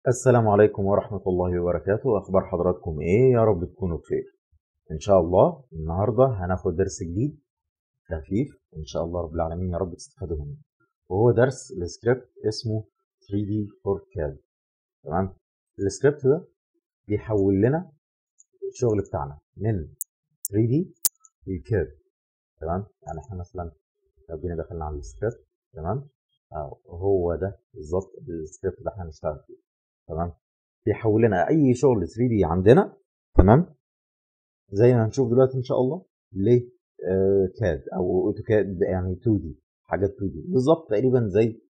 السلام عليكم ورحمة الله وبركاته أخبار حضراتكم إيه يا رب تكونوا بخير إن شاء الله النهاردة هناخد درس جديد خفيف إن شاء الله رب العالمين يا رب تستفادوا منه وهو درس السكريبت اسمه 3D 4CAD تمام السكريبت ده بيحول لنا الشغل بتاعنا من 3D للكاد تمام يعني احنا مثلا لو جينا دخلنا على السكريبت تمام أهو هو ده بالظبط السكريبت اللي احنا هنشتغل فيه تمام بيحول لنا اي شغل 3 دي عندنا تمام زي ما هنشوف دلوقتي ان شاء الله ل كاد او اوتوكاد يعني 2 دي حاجات 2 دي بالظبط تقريبا زي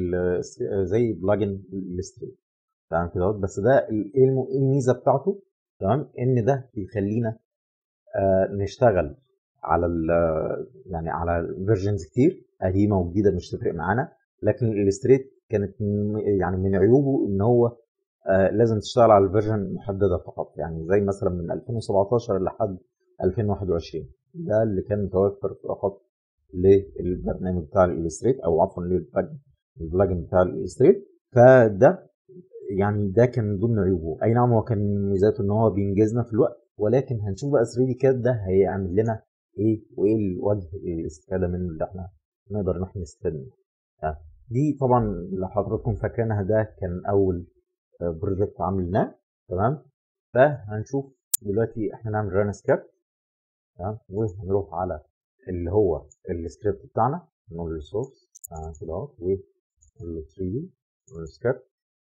زي بلجن الستريت تمام كده بس ده ايه الميزه بتاعته تمام ان ده بيخلينا آه نشتغل على ال يعني على فيرجنز كتير قديمه وجديده مش تفرق معانا لكن الستريت كانت يعني من عيوبه ان هو آه لازم تشتغل على الفيرجن محدده فقط يعني زي مثلا من 2017 لحد 2021 ده اللي كان متوفر فقط للبرنامج بتاع الالستريت او عفوا للبلجن بتاع الالستريت فده يعني ده كان من ضمن عيوبه اي نعم هو كان ميزاته ان هو بينجزنا في الوقت ولكن هنشوف بقى 3 دي كاد ده هيعمل لنا ايه وايه الوجه الاستفاده منه اللي احنا نقدر ان احنا نستفاد منه آه. دي طبعا لو حضراتكم فاكرينها ده كان اول بروجكت عملناه تمام فهنشوف دلوقتي احنا نعمل ران سكريبت تمام وهنروح على اللي هو السكريبت بتاعنا نقول له سورس كده اهو ونقول له 3 دي نقول له سكريبت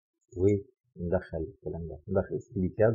وندخل الكلام ده ندخل 3 دي كاد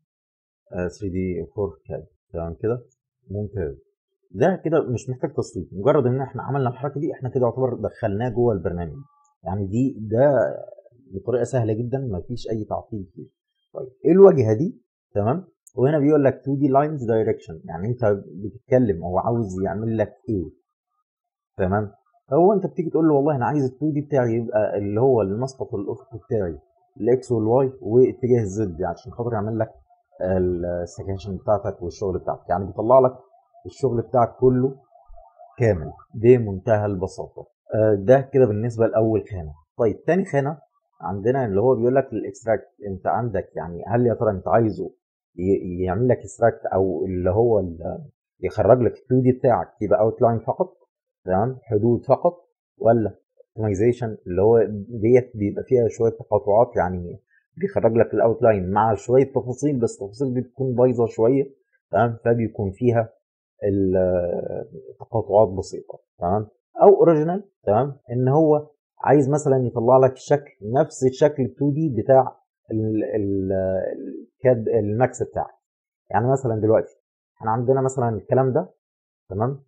3 دي 4 كاد تمام كده ممتاز ده كده مش محتاج تصويت مجرد ان احنا عملنا الحركه دي احنا كده يعتبر دخلناه جوه البرنامج يعني دي ده بطريقه سهله جدا ما فيش اي تعطيل فيه طيب ايه الواجهه دي تمام وهنا بيقول لك 2 دي لاينز دايركشن يعني انت بتتكلم هو عاوز يعمل لك ايه تمام هو انت بتيجي تقول له والله انا عايز ال 2 دي بتاعي يبقى اللي هو المسقط الافقي بتاعي الاكس والواي واتجاه الزد عشان خاطر يعمل لك السكاشن بتاعتك والشغل بتاعك يعني بيطلع لك الشغل بتاعك كله كامل بمنتهى البساطه ده كده بالنسبه لاول خانه طيب تاني خانه عندنا اللي هو بيقول لك الاكستراكت انت عندك يعني هل يا ترى انت عايزه يعمل لك اكستراكت او اللي هو يخرج لك ال 2 دي بتاعك يبقى اوت لاين فقط تمام حدود فقط ولا اوبتمايزيشن اللي هو ديت بيبقى فيها شويه تقاطعات يعني بيخرج لك الاوت لاين مع شويه تفاصيل بس التفاصيل دي بتكون بايظه شويه تمام فبيكون فيها التقاطعات بسيطه تمام او اوريجينال تمام ان هو عايز مثلا يطلع لك الشكل نفس الشكل 2 دي بتاع الكاد الماكس بتاعك يعني مثلا دلوقتي احنا عندنا مثلا الكلام ده تمام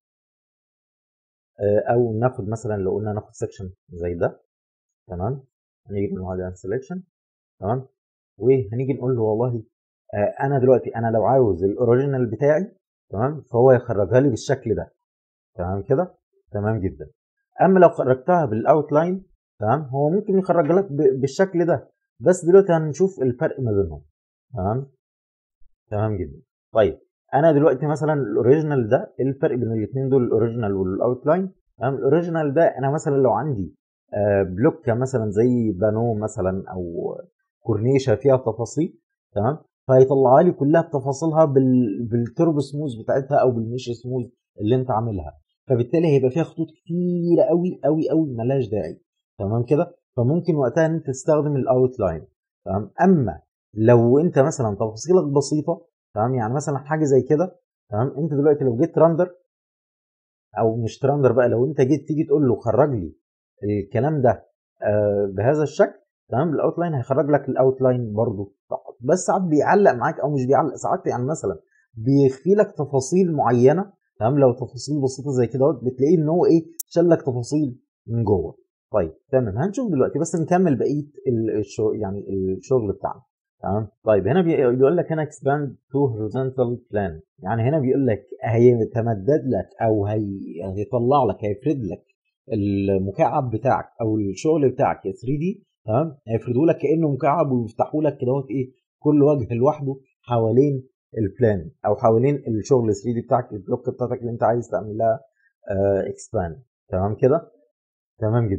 او ناخد مثلا لو قلنا ناخد سيكشن زي ده تمام هنيجي نقول على سيلكشن تمام وهنيجي نقول له والله انا دلوقتي انا لو عاوز الاوريجينال بتاعي تمام فهو يخرجها لي بالشكل ده تمام كده تمام جدا اما لو خرجتها بالاوتلاين تمام هو ممكن يخرجها لك بالشكل ده بس دلوقتي هنشوف الفرق ما بينهم تمام تمام جدا طيب انا دلوقتي مثلا الاوريجينال ده ايه الفرق بين الاثنين دول الاوريجينال والاوتلاين تمام الاوريجينال ده انا مثلا لو عندي بلوكه مثلا زي بانو مثلا او كورنيشه فيها تفاصيل تمام فهيطلعها لي كلها بتفاصيلها بالتربو سموز بتاعتها او بالميش سموز اللي انت عاملها فبالتالي هيبقى فيها خطوط كتيره قوي قوي قوي ملهاش داعي تمام كده فممكن وقتها ان انت تستخدم الاوت لاين تمام اما لو انت مثلا تفاصيلك بسيطه تمام يعني مثلا حاجه زي كده تمام انت دلوقتي لو جيت ترندر او مش ترندر بقى لو انت جيت تيجي تقول له خرج لي الكلام ده آه بهذا الشكل تمام الاوت لاين هيخرج لك الاوت لاين برضه فقط بس ساعات بيعلق معاك او مش بيعلق ساعات يعني مثلا بيخفي لك تفاصيل معينه تمام لو تفاصيل بسيطه زي كده بتلاقيه ان هو ايه شال لك تفاصيل من جوه طيب تمام هنشوف دلوقتي بس نكمل بقيه الشغل يعني الشغل بتاعنا تمام طيب هنا بيقول لك هنا expand to horizontal plan يعني هنا بيقول لك هيتمدد لك او هي هيطلع لك هيفرد لك المكعب بتاعك او الشغل بتاعك 3 دي تمام هيفردوا لك كانه مكعب ويفتحوا لك كده ايه كل وجه لوحده حوالين البلان او حوالين الشغل 3 دي بتاعك البلوك بتاعتك اللي انت عايز تعمل لها اكسباند تمام كده تمام جدا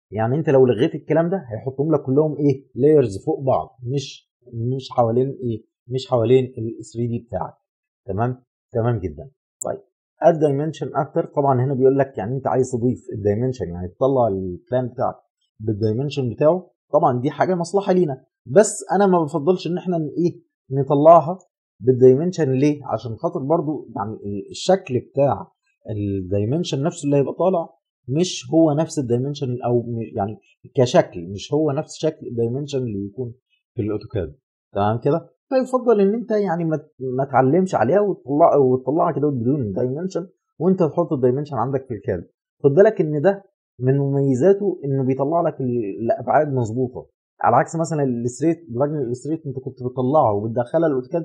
يعني انت لو لغيت الكلام ده هيحطهم لك كلهم ايه لايرز فوق بعض مش مش حوالين ايه مش حوالين ال 3 دي بتاعك تمام تمام جدا طيب الدايمنشن اكتر طبعا هنا بيقول لك يعني انت عايز تضيف الدايمنشن يعني تطلع البلان بتاعك بالدايمنشن بتاعه طبعا دي حاجه مصلحه لينا بس انا ما بفضلش ان احنا ايه نطلعها بالدايمنشن ليه عشان خاطر برضو يعني الشكل بتاع الدايمنشن نفسه اللي هيبقى طالع مش هو نفس الدايمنشن او يعني كشكل مش هو نفس شكل الدايمنشن اللي يكون في الاوتوكاد تمام كده فيفضل ان انت يعني ما ما تعلمش عليها وتطلع وتطلعها كده بدون دايمنشن وانت تحط الدايمنشن عندك في الكاد خد بالك ان ده من مميزاته انه بيطلع لك الابعاد مظبوطه على عكس مثلا الستريت براجل الستريت انت كنت بتطلعه وبتدخلها الاوتوكاد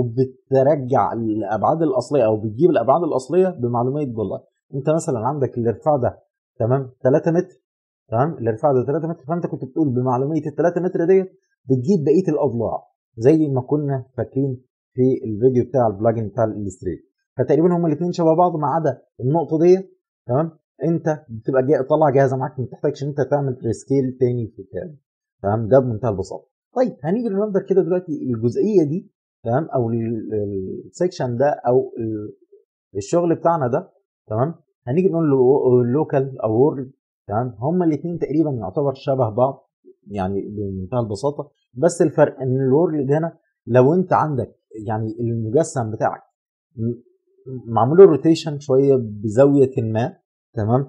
وبترجع الابعاد الاصليه او بتجيب الابعاد الاصليه بمعلومات دولار انت مثلا عندك الارتفاع ده تمام 3 متر تمام الارتفاع ده 3 متر فانت كنت بتقول بمعلوميه ال 3 متر ديت بتجيب بقيه الاضلاع زي ما كنا فاكرين في الفيديو بتاع البلاجن بتاع الستريت فتقريبا هما الاثنين شبه بعض ما عدا النقطه ديت تمام انت بتبقى جاي طالع جاهزه معاك ما تحتاجش انت تعمل ريسكيل تاني في الكلام تمام ده بمنتهى البساطه طيب هنيجي نرندر كده دلوقتي الجزئيه دي تمام او السكشن ده او الشغل بتاعنا ده تمام هنيجي نقول له لوكال او وورلد تمام هما الاثنين تقريبا يعتبر شبه بعض يعني بمنتهى البساطه بس الفرق ان الورلد هنا لو انت عندك يعني المجسم بتاعك معمول له روتيشن شويه بزاويه ما تمام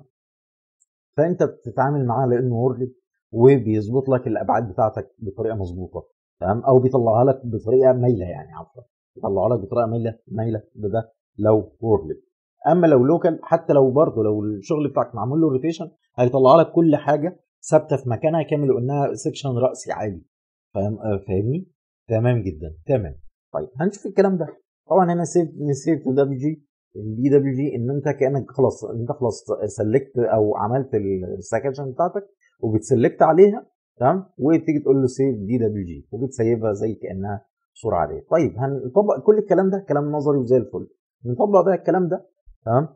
فانت بتتعامل معاه لانه وورلد وبيظبط لك الابعاد بتاعتك بطريقه مظبوطه تمام او بيطلعها لك بطريقه مايله يعني عفوا بيطلعها لك بطريقه مايله مايله ده ده لو وورلد اما لو لوكال حتى لو برضه لو الشغل بتاعك معمول له روتيشن هيطلع لك كل حاجه ثابته في مكانها كامل وانها سيكشن راسي عادي فاهم فاهمني تمام جدا تمام طيب هنشوف الكلام ده طبعا هنا سيف سيف تو دبليو جي البي دبليو جي ان انت كانك خلاص انت خلاص سلكت او عملت السكشن بتاعتك وبتسلكت عليها تمام وتيجي تقول له سيف دي دبليو جي وبتسيبها زي كانها صوره عاديه طيب هنطبق كل الكلام ده كلام نظري وزي الفل نطبق بقى الكلام ده تمام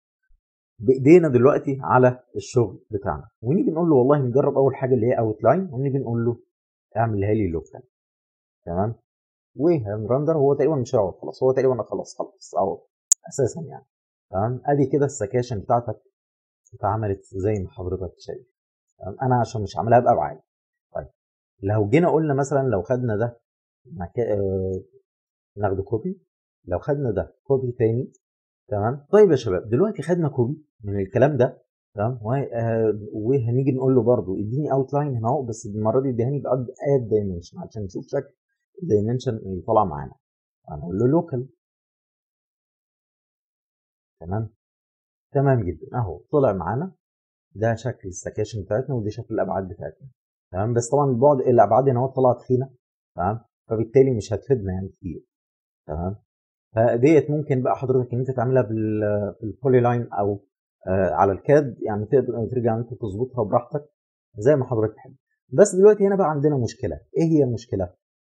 بايدينا دلوقتي على الشغل بتاعنا ونيجي نقول له والله نجرب اول حاجه اللي هي اوت لاين ونيجي نقول له اعملها لي لوكال تمام وهنرندر هو تقريبا مش هيقعد خلاص هو تقريبا خلاص خلاص او اساسا يعني تمام ادي كده السكاشن بتاعتك اتعملت زي ما حضرتك شايف تمام انا عشان مش عاملها بابعاد طيب لو جينا قلنا مثلا لو خدنا ده مكا... آه... ناخده كوبي لو خدنا ده كوبي تاني تمام طيب يا شباب دلوقتي خدنا كوبي من الكلام ده تمام وهنيجي نقول له برده اديني اوت لاين هنا اهو بس المره دي اديهاني باد اد دايمنشن عشان نشوف شكل الدايمنشن اللي طالع معانا هنقول له لوكال تمام تمام جدا اهو طلع معانا ده شكل السكاشن بتاعتنا ودي شكل الابعاد بتاعتنا تمام بس طبعا البعد الابعاد هنا طلعت تخينه تمام فبالتالي مش هتفيدنا يعني كتير تمام فديت ممكن بقى حضرتك ان انت تعملها بالبولي لاين او آه على الكاد يعني تقدر ترجع انت تظبطها براحتك زي ما حضرتك تحب بس دلوقتي هنا بقى عندنا مشكله ايه هي المشكله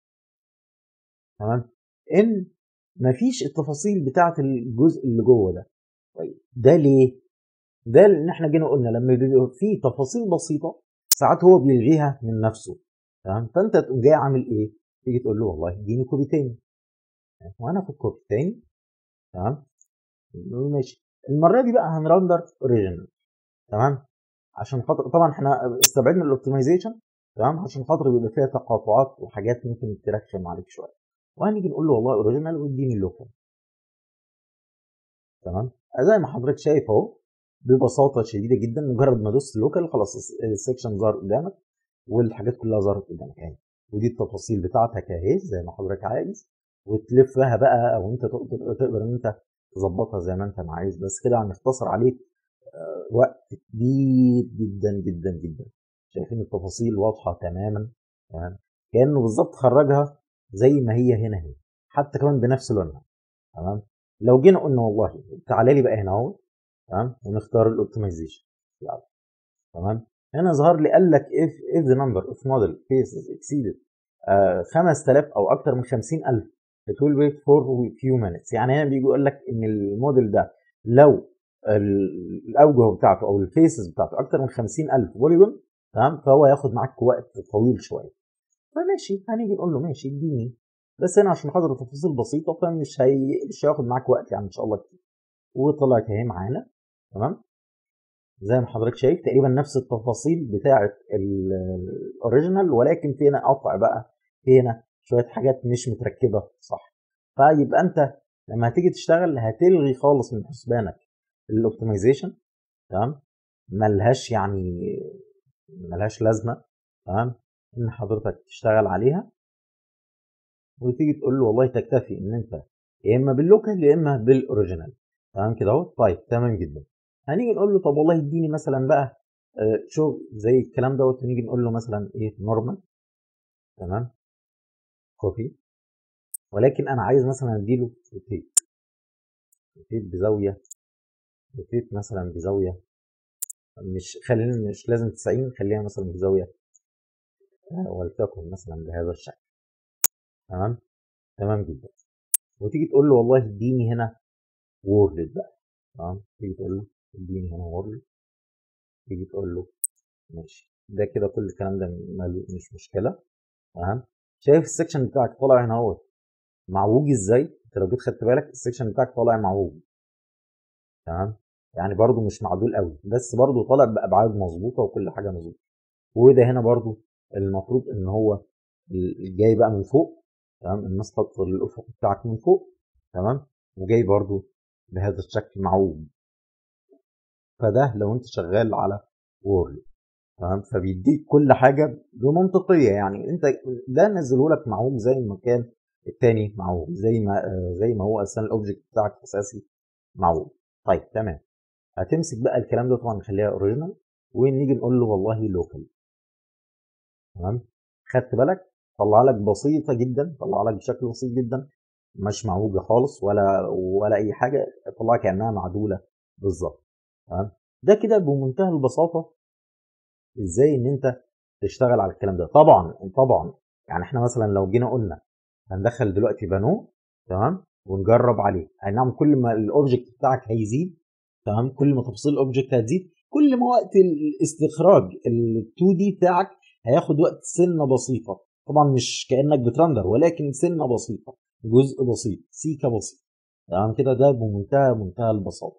تمام ان مفيش التفاصيل بتاعه الجزء اللي جوه ده طيب ده ليه ده لان احنا جينا قلنا لما بيبقى في تفاصيل بسيطه ساعات هو بيلغيها من نفسه تمام فانت تقوم جاي عامل ايه تيجي تقول له والله اديني كوبي تاني وانا في الكوبي تاني تمام ماشي المره دي بقى هنرندر اوريجينال تمام عشان خاطر طبعا احنا استبعدنا الاوبتمايزيشن تمام عشان خاطر بيبقى فيها تقاطعات وحاجات ممكن ترخم عليك شويه وهنيجي نقول له والله اوريجينال واديني اللوكال تمام زي ما حضرتك شايف اهو ببساطه شديده جدا مجرد ما دوست لوكال خلاص السكشن ظهر قدامك والحاجات كلها ظهرت قدامك اهي ودي التفاصيل بتاعتك اهي زي ما حضرتك عايز وتلفها بقى او انت تقدر تقدر ان انت تظبطها زي ما انت ما عايز بس كده هنختصر عليك وقت كبير جدا جدا جدا شايفين التفاصيل واضحه تماما تمام كانه بالظبط خرجها زي ما هي هنا اهي حتى كمان بنفس لونها تمام لو جينا قلنا والله تعالى لي بقى هنا اهو تمام ونختار الاوبتمايزيشن تمام هنا ظهر لي قال لك if if the number of model cases exceeded uh, 5000 او اكتر من 50000 it will wait for few minutes يعني هنا بيجي يقول لك ان الموديل ده لو الاوجه بتاعته او الفيسز بتاعته اكتر من 50000 بوليجون تمام فهو ياخد معاك وقت طويل شويه فماشي هنيجي نقول له ماشي اديني بس هنا عشان خاطر تفاصيل بسيطه فمش هي مش هياخد معاك وقت يعني ان شاء الله كتير وطلعت اهي معانا تمام زي ما حضرتك شايف تقريبا نفس التفاصيل بتاعه الاوريجينال ولكن في هنا قطع بقى في هنا شويه حاجات مش متركبه صح فيبقى انت لما هتيجي تشتغل هتلغي خالص من حسبانك الاوبتمايزيشن تمام ملهاش يعني ملهاش لازمه تمام ان حضرتك تشتغل عليها وتيجي تقول له والله تكتفي ان انت يا اما باللوكال يا اما بالاوريجينال تمام كده اهو طيب تمام جدا هنيجي نقول له طب والله اديني مثلا بقى شو زي الكلام دوت ونيجي نقول له مثلا ايه نورمال تمام كوبي ولكن انا عايز مثلا اديله روتيت روتيت بزاويه روتيت مثلا بزاويه مش خلينا مش لازم 90 خليها مثلا بزاويه ولتكن مثلا بهذا الشكل تمام تمام جدا وتيجي تقول له والله اديني هنا وورلد بقى تمام تيجي تقول له اديني هنا وورلد تيجي تقول له ماشي ده كده كل الكلام ده مش مشكله تمام شايف السكشن بتاعك طالع هنا اهوت معوج ازاي انت لو جيت خدت بالك السكشن بتاعك طالع معوج تمام يعني برضو مش معدول قوي بس برضو طالع بابعاد مظبوطه وكل حاجه مظبوطه وده هنا برضو المفروض ان هو جاي بقى من فوق تمام المسقط الافق بتاعك من فوق تمام وجاي برضو بهذا الشكل معوج فده لو انت شغال على وورد تمام فبيديك كل حاجه بمنطقيه يعني انت ده نزله لك معوج زي ما كان التاني معوج زي ما زي ما هو اصلا الاوبجكت بتاعك الاساسي معوج طيب تمام هتمسك بقى الكلام ده طبعا نخليها اوريجينال ونيجي نقول له والله لوكال تمام خدت بالك طلع لك بسيطه جدا طلع لك بشكل بسيط جدا مش معوجه خالص ولا ولا اي حاجه طلع كانها معدوله بالظبط تمام ده كده بمنتهى البساطه ازاي ان انت تشتغل على الكلام ده طبعا طبعا يعني احنا مثلا لو جينا قلنا هندخل دلوقتي بانو تمام ونجرب عليه اي نعم كل ما الاوبجكت بتاعك هيزيد تمام كل ما تفاصيل الاوبجكت هتزيد كل ما وقت الاستخراج ال2 دي بتاعك هياخد وقت سنه بسيطه طبعا مش كانك بترندر ولكن سنه بسيطه جزء بسيط سيكه بسيط تمام كده ده بمنتهى منتهى البساطه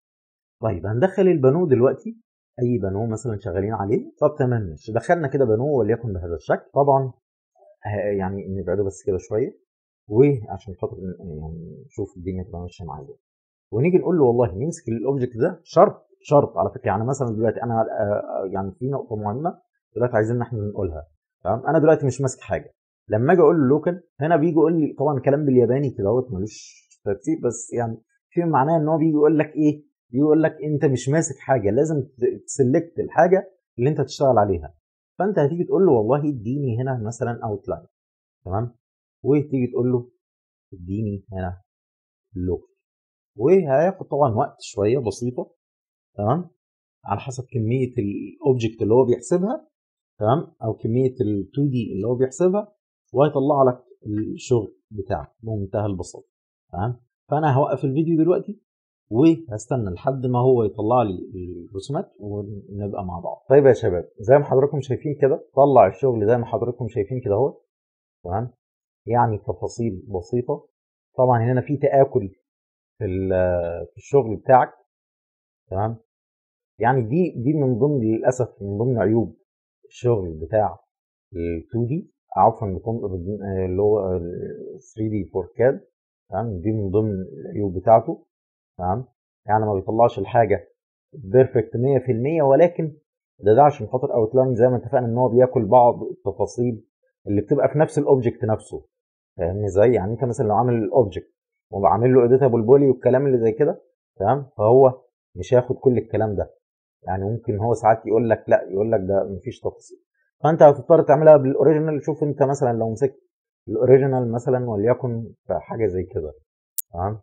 طيب هندخل البانو دلوقتي اي بانو مثلا شغالين عليه طب تمام ماشي دخلنا كده بانو وليكن بهذا الشكل طبعا يعني نبعده بس كده شويه وعشان خاطر يعني نشوف الدنيا تبقى ماشيه معايا ازاي ونيجي نقول له والله نمسك الاوبجكت ده شرط شرط على فكره يعني مثلا دلوقتي انا يعني في نقطه مهمه دلوقتي عايزين احنا نقولها تمام انا دلوقتي مش ماسك حاجه لما اجي اقول له لوكال هنا بيجي يقول لي طبعا كلام بالياباني كده اهوت ملوش ترتيب بس يعني في معناه ان هو بيجي يقول لك ايه بيقول لك انت مش ماسك حاجه لازم تسلكت الحاجه اللي انت تشتغل عليها فانت هتيجي تقول له والله اديني هنا مثلا اوتلاين تمام وتيجي تقول له اديني هنا لوكال وهياخد طبعا وقت شويه بسيطه تمام على حسب كميه الاوبجكت اللي هو بيحسبها تمام او كميه ال2 دي اللي هو بيحسبها وهيطلع لك الشغل بتاعك بمنتهى البساطه تمام فانا هوقف الفيديو دلوقتي وهستنى لحد ما هو يطلع لي الرسومات ونبقى مع بعض طيب يا شباب زي ما حضراتكم شايفين كده طلع الشغل زي ما حضراتكم شايفين كده اهو تمام يعني تفاصيل بسيطه طبعا هنا في تاكل في في الشغل بتاعك تمام يعني دي دي من ضمن للاسف من ضمن عيوب الشغل بتاع ال 2 دي عفوا اللي هو 3 دي 4 كاد تمام دي من ضمن العيوب بتاعته تمام يعني ما بيطلعش الحاجه بيرفكت 100% ولكن ده ده عشان خاطر اوتلاين زي ما اتفقنا ان هو بياكل بعض التفاصيل اللي بتبقى في نفس الاوبجكت نفسه فاهمني ازاي يعني انت مثلا لو عامل الاوبجكت وعامل له اديتابل بولي والكلام اللي زي كده تمام فهو مش هياخد كل الكلام ده يعني ممكن هو ساعات يقول لك لا يقول لك ده مفيش تفاصيل فانت هتضطر تعملها بالاوريجينال شوف انت مثلا لو مسكت الاوريجينال مثلا وليكن في حاجه زي كده تمام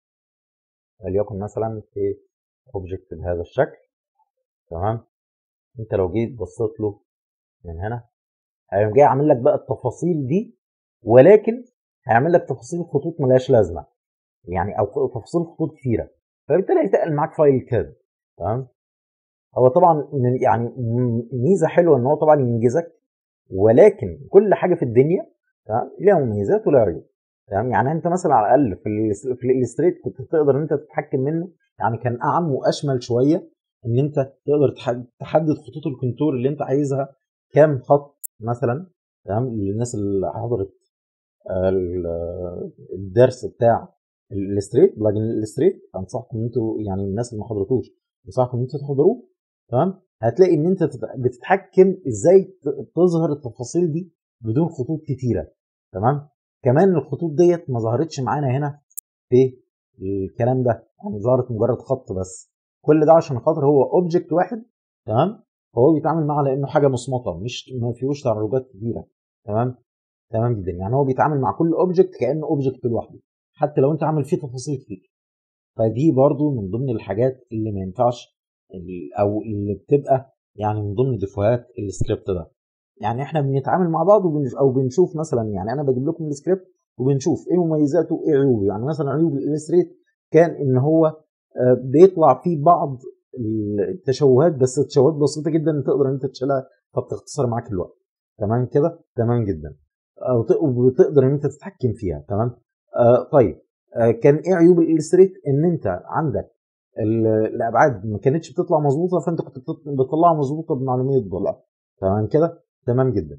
وليكن مثلا في اوبجكت بهذا الشكل تمام انت لو جيت بصيت له من هنا هيقوم جاي عامل لك بقى التفاصيل دي ولكن هيعمل لك تفاصيل خطوط ملهاش لازمه يعني او تفاصيل خطوط كتيره فبالتالي هيتقل معاك فايل كاد تمام هو طبعا من يعني م- ميزه حلوه ان هو طبعا ينجزك ولكن كل حاجه في الدنيا تمام ليها مميزات ولها عيوب تمام يعني انت مثلا على الاقل في ال في الالستريت كنت تقدر ان انت تتحكم منه يعني كان اعم واشمل شويه ان انت تقدر تح- تحدد خطوط الكونتور اللي انت عايزها كام خط مثلا تمام للناس اللي حضرت آه، ال- الدرس بتاع الستريت بلاجن الستريت انصحكم ان انتوا يعني الناس اللي ما حضرتوش انصحكم ان انتوا تحضروه تمام هتلاقي ان انت تت- بتتحكم ازاي ت- تظهر التفاصيل دي بدون خطوط كتيره تمام كمان الخطوط ديت ما ظهرتش معانا هنا في الكلام ده يعني ظهرت مجرد خط بس كل ده عشان خاطر هو اوبجكت واحد تمام هو بيتعامل معاه لانه حاجه مصمطه مش ما فيهوش تعرجات كتيره تمام تمام جدا يعني هو بيتعامل مع كل اوبجكت كانه اوبجكت لوحده حتى لو انت عامل فيه تفاصيل كتير فدي برضو من ضمن الحاجات اللي ما ينفعش ال- او اللي بتبقى يعني من ضمن ديفوهات السكريبت ده يعني احنا بنتعامل مع بعض وبنش او بنشوف مثلا يعني انا بجيب لكم السكريبت وبنشوف ايه مميزاته وايه عيوبه يعني مثلا عيوب الالستريت كان ان هو آه، بيطلع فيه بعض التشوهات بس التشوهات بسيطه جدا تقدر ان انت تشيلها فبتختصر معاك الوقت تمام كده تمام جدا أو ت- وبتقدر ان انت تتحكم فيها تمام آه طيب آه كان ايه عيوب الالستريت ان انت عندك ال- الابعاد ما كانتش بتطلع مظبوطه فانت كنت بتط- بتطلعها مظبوطه بمعلوميه دولار تمام كده تمام جدا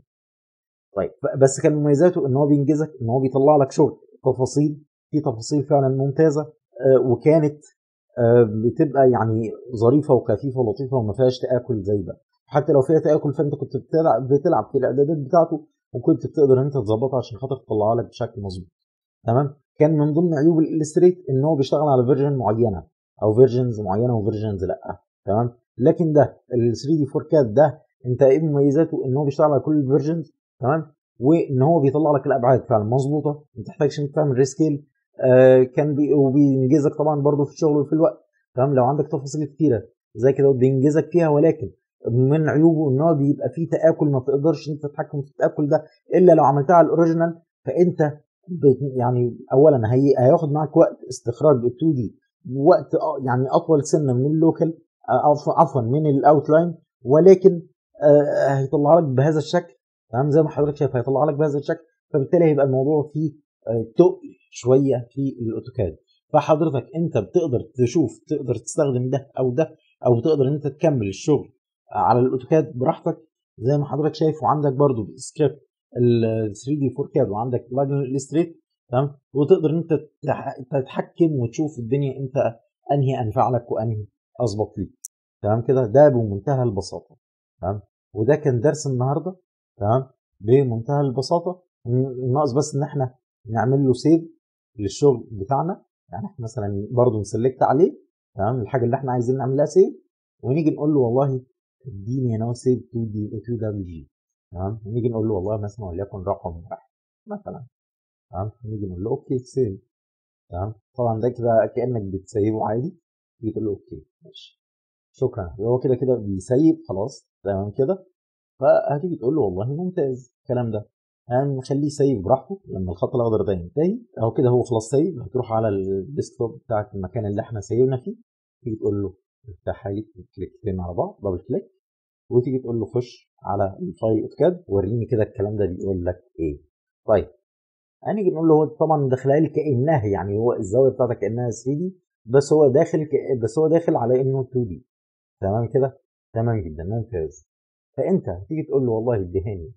طيب ف- بس كان مميزاته ان هو بينجزك ان هو بيطلع لك شغل تفاصيل في تفاصيل فعلا ممتازه آه، وكانت آه، بتبقى يعني ظريفه وخفيفه ولطيفه وما فيهاش تاكل زي ده حتى لو فيها تاكل فانت كنت بتلعب بتلعب في الاعدادات بتاعته وكنت بتقدر ان انت تظبطها عشان خاطر تطلعها لك بشكل مظبوط تمام كان من ضمن عيوب الالستريت ان هو بيشتغل على فيرجن معينه او فيرجنز معينه وفيرجنز لا تمام لكن ده ال 3 دي فوركات ده انت ايه مميزاته ان هو بيشتغل على كل الفيرجنز تمام وان هو بيطلع لك الابعاد فعلا مظبوطه ما تحتاجش انك تعمل ريسكيل آه كان بي وبينجزك طبعا برضو في الشغل وفي الوقت تمام لو عندك تفاصيل كتيره زي كده بينجزك فيها ولكن من عيوبه ان هو بيبقى فيه تاكل ما تقدرش انت تتحكم في التاكل ده الا لو عملتها على الاوريجينال فانت بت- يعني اولا هي هياخد معاك وقت استخراج ال 2 دي وقت أ- يعني اطول سنه من اللوكال آه، عفوا عفوا من الاوتلاين ولكن آه، هيطلع لك بهذا الشكل تمام زي ما حضرتك شايف هيطلع لك بهذا الشكل فبالتالي هيبقى الموضوع فيه آه، تقل شويه في الاوتوكاد فحضرتك انت بتقدر تشوف تقدر تستخدم ده او ده او بتقدر انت تكمل الشغل على الاوتوكاد براحتك زي ما حضرتك شايف وعندك برضو سكريبت ال 3 دي فوركاد وعندك لاجن الستريت تمام وتقدر انت تح- تتحكم وتشوف الدنيا انت انهي انفع لك وانهي اظبط ليك تمام كده ده بمنتهى البساطه تمام وده كان درس النهارده تمام بمنتهى البساطه ن- ناقص بس ان احنا نعمل له سيف للشغل بتاعنا يعني احنا مثلا برضه نسلكت عليه تمام الحاجه اللي احنا عايزين نعملها سيف ونيجي نقول له والله اديني هنا سيف 2 دي 2 دبليو جي تمام ونيجي نقول له والله مثلا وليكن رقم واحد مثلا تمام نيجي نقول له اوكي سيف تمام طبعا ده كده كانك بتسيبه عادي تيجي تقول له اوكي ماشي شكرا هو كده كده بيسيب خلاص تمام كده فهتيجي تقول له والله ممتاز الكلام ده هنخليه سيف براحته لما الخط الاخضر ده ينتهي اهو كده هو خلاص سيف هتروح على الديسكتوب بتاعك المكان اللي احنا سيبنا فيه تيجي تقول له افتح هاي كليكتين على بعض دبل كليك وتيجي تقول له خش على الفايل اوتكاد وريني كده الكلام ده بيقول لك ايه طيب هنيجي نقول له هو طبعا داخلها لي كانها يعني هو الزاويه بتاعتك كانها 3 دي بس هو داخل ك... بس هو داخل على انه 2 دي تمام كده تمام جدا ممتاز فانت هتيجي تقول له والله اديهاني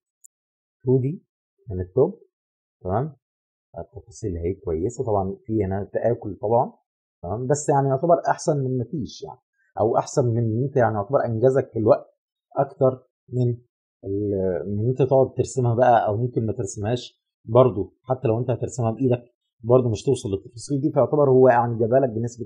2 دي من التوب تمام التفاصيل اهي كويسه طبعا في هنا تاكل طبعا تمام بس يعني يعتبر احسن من ما فيش يعني او احسن من ان انت يعني يعتبر انجزك في الوقت اكتر من ال- من ان انت تقعد ترسمها بقى او ممكن ما ترسمهاش برضو حتى لو انت هترسمها بايدك برضو مش توصل للتفاصيل دي فيعتبر هو يعني جابها لك بنسبه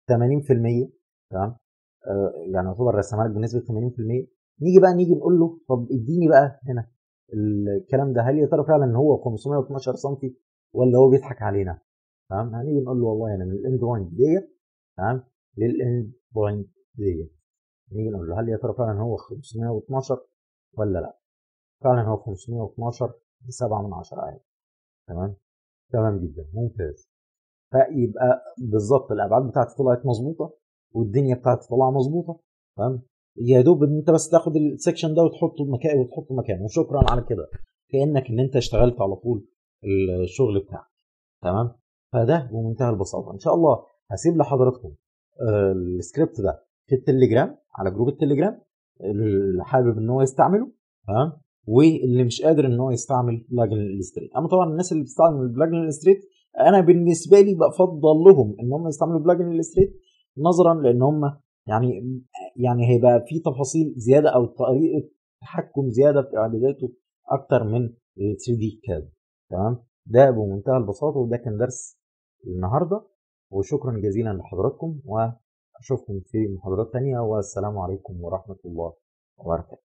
80% تمام آه يعني يعتبر رسمها لك بنسبه 80% نيجي بقى نيجي نقول له طب اديني بقى هنا الكلام ده هل يا ترى فعلا هو 512 سم ولا هو بيضحك علينا تمام هنيجي نقول له والله انا من الاند بوينت ديت تمام للاند بوينت ديت نيجي نقول له هل يا ترى فعلا هو 512 ولا لا فعلا هو 512 بسبعة من عشرة عادي تمام تمام جدا ممتاز فيبقى بالظبط الابعاد بتاعتي طلعت مظبوطه والدنيا بتاعتي طالعه مظبوطه تمام يا دوب ان انت بس تاخد السكشن ده وتحطه مكان وتحطه مكانه وشكرا على كده كانك ان انت اشتغلت على طول الشغل بتاعك تمام فده بمنتهى البساطه ان شاء الله هسيب لحضراتكم آه، السكريبت ده في التليجرام على جروب التليجرام اللي حابب ان هو يستعمله تمام واللي مش قادر ان هو يستعمل بلاجن الستريت اما طبعا الناس اللي بتستعمل البلاجن الستريت انا بالنسبه لي بفضل لهم ان هم يستعملوا بلاجن الستريت نظرا لان هم يعني يعني هيبقى في تفاصيل زياده او طريقه تحكم زياده في اعداداته اكتر من ال 3 دي كاد تمام ده بمنتهى البساطه وده كان درس النهارده وشكرا جزيلا لحضراتكم واشوفكم في محاضرات تانية والسلام عليكم ورحمه الله وبركاته